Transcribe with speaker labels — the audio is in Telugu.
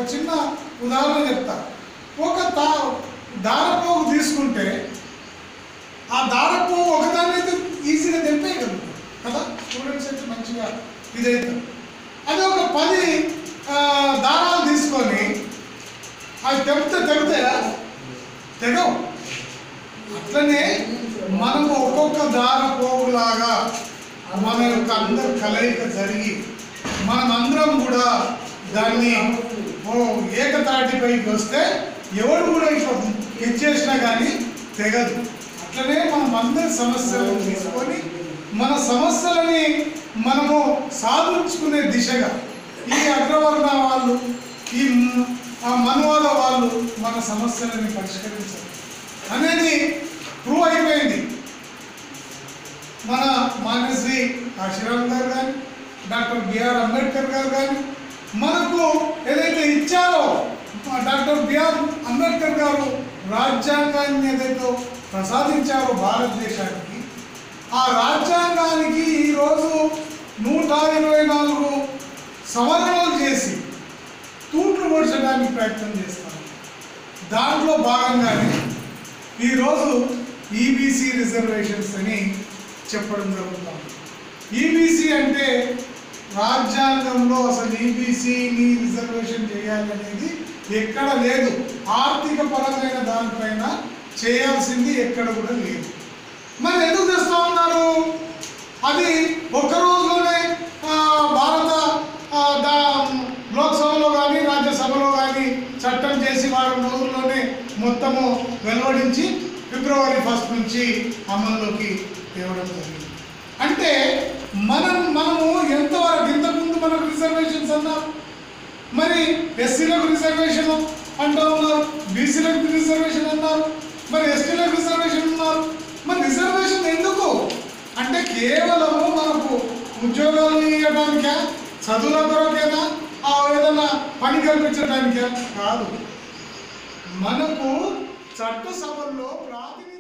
Speaker 1: చిన్న ఉదాహరణ చెప్తా ఒక తా దారపోగు తీసుకుంటే ఆ దారపోగు ఒకదాన్ని అయితే ఈజీగా తెంపేయగలుగుతాం కదా స్టూడెంట్స్ అయితే మంచిగా ఇదైతారు అదే ఒక పది ఆ, దారాలు తీసుకొని అవి తెగితే తెగుతాయా తెగవు అట్లనే మనము ఒక్కొక్క దార పోగులాగా మన యొక్క అందరి కలయిక జరిగి మనమందరం కూడా దాన్ని ఓ ఏకతాటిపైకి వస్తే ఎవడు కూడా ఇట్లా ఇచ్చేసినా కానీ తెగదు అట్లనే మనం అందరి సమస్యలను తీసుకొని మన సమస్యలని మనము సాధించుకునే దిశగా ఈ అగ్రవర్ణ వాళ్ళు ఈ మ్- ఆ మనవాద వాళ్ళు మన సమస్యలని పరిష్కరించారు అనేది ప్రూవ్ అయిపోయింది మన మాన్యశ్రీ కాశీరామ్ గారు కానీ డాక్టర్ బిఆర్ అంబేద్కర్ గారు కానీ మనకు ఏదైతే ఇచ్చారో ఆ డాక్టర్ బిఆర్ అంబేద్కర్ గారు రాజ్యాంగాన్ని ఏదైతే ప్రసాదించారో భారతదేశానికి ఆ రాజ్యాంగానికి ఈరోజు నూట ఇరవై నాలుగు సవరణలు చేసి తూట్లు పొడిచడానికి ప్రయత్నం చేస్తాను దాంట్లో భాగంగానే ఈరోజు ఈబీసీ రిజర్వేషన్స్ అని చెప్పడం జరుగుతుంది ఈబీసీ అంటే రాజ్యాంగంలో అసలు ఈబీసీని రిజర్వేషన్ చేయాలనేది ఎక్కడ లేదు ఆర్థిక పరమైన దానిపైన చేయాల్సింది ఎక్కడ కూడా లేదు మరి ఎందుకు తెస్తా ఉన్నారు అది ఒక్క రోజులోనే ఆ, భారత ఆ, దా లోక్సభలో కానీ రాజ్యసభలో కానీ చట్టం చేసి వారం రోజుల్లోనే మొత్తము వెలువడించి ఫిబ్రవరి ఫస్ట్ నుంచి అమల్లోకి తేవడం జరిగింది అంటే మనం మనము ఎంతవరకు ఇంతకుముందు మనకు రిజర్వేషన్స్ అన్నారు మరి ఎస్సీలకు రిజర్వేషన్ అంటూ ఉన్నారు బీసీలకు రిజర్వేషన్ అన్నారు మరి ఎస్టీలకు రిజర్వేషన్ ఉన్నారు మరి రిజర్వేషన్ ఎందుకు అంటే కేవలము మనకు ఉద్యోగాలు ఇవ్వడానికా చదువుల కొరకేనా ఆ ఏదైనా పని కల్పించడానికా కాదు మనకు చట్టసభల్లో ప్రాతినిధ్యం